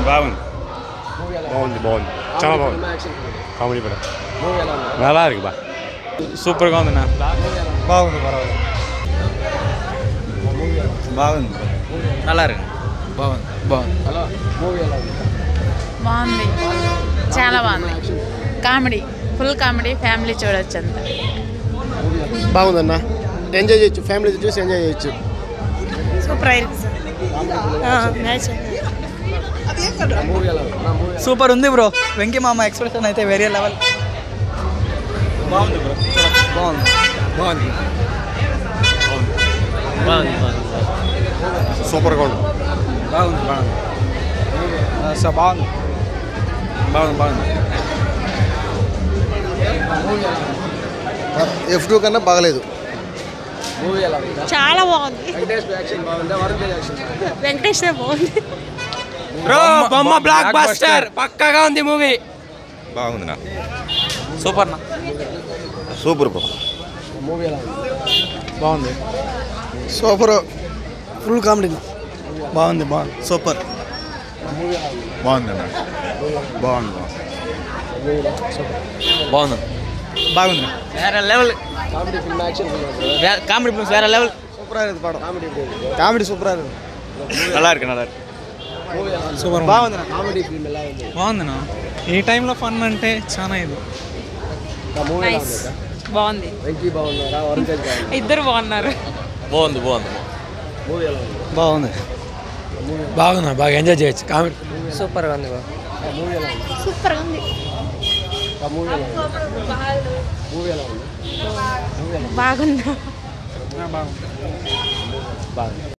బాగుంది మూవీ ఎలా బాగుంది బాగుంది చాలా బాగుంది యాక్షన్ కామెడీ పடம் మూవీ ఎలా ఉంది நல்லா இருக்கு బా సూపర్గా ఉందన్న బాగుంది పర్వాలేదు బాగుంది நல்லா இருக்கு బాగుంది బాగుంది హలో మూవీ ఎలా ఉంది బాగుంది చాలా బాగుంది కామెడీ ఫుల్ కామెడీ ఫ్యామిలీ చూడొచ్చు అంతా బాగుందన్న ఎంజాయ్ చేయొచ్చు ఫ్యామిలీ చూసి ఎంజాయ్ చేయొచ్చు సూపర్ అయింది మ్యాచ్ మూవీ ఎలా ఉంది నా మూవీ సూపర్ ఉంది బ్రో వెంకీ మామ ఎక్స్ప్రెషన్ అయితే వేరే లెవెల్ బాగుంది బ్రో బాగుంది బాగుంది సూపర్గా ఉంది బాగుంది బాగుంది సో బాగుంది బాగుంది బాగుంది ఎఫ్ టూ కన్నా బాగలేదు మూవీ ఎలా ఉంది చాలా బాగుంది వెంకటేష్ యాక్షన్ బాగుందా వరుణ్ తేజ్ యాక్షన్ బాగుందా? వెంకటేష్ బాగుంది బ్రో బొమ్మ బ్లాక్ బస్టర్ పక్కగా ఉంది మూవీ బాగుంది నా సూపర్ నా సూపర్ బ్రో మూవీ ఎలా ఉంది బాగుంది సూపర్ ఫుల్ కామెడీ బాగుంది బాగుంది సూపర్ బాగుంది అన్న బాగుంది బాగుంది బాగుంది వేరే level comedy film action film comedy films వేరే లెవెల్ సూపర్ అయ్యేది పడం కామెడీ కామెడీ సూపర్ అయ్యేది நல்லா இருக்கு நல்லா இருக்கு మూవీ ఎలా ఉంది సూపర్ బాగుంది కామెడీ ఫిల్మ్ ఎలా ఉంది బాగుందినా ఈ టైంలో ఫన్ అంటే చాలా ఇది నా మూవీ ఎలా ఉంది బాగుంది వెంకీ బాగున్నారా వరుణ్ తేజ్ బాగున్నారా ఇద్దరు బాగున్నారు బాగుంది బాగుంది మూవీ ఎలా ఉంది బాగుంది బాగుంది బాగా ఎంజాయ్ చేయొచ్చు కామెడీ సూపర్గా ఉంది ఆ మూవీ ఎలా ఉంది సూపర్ ఉంది ఆ మూవీ ఎలా ఉంది మూవీ ఎలా ఉంది బాగుందా బాగుంది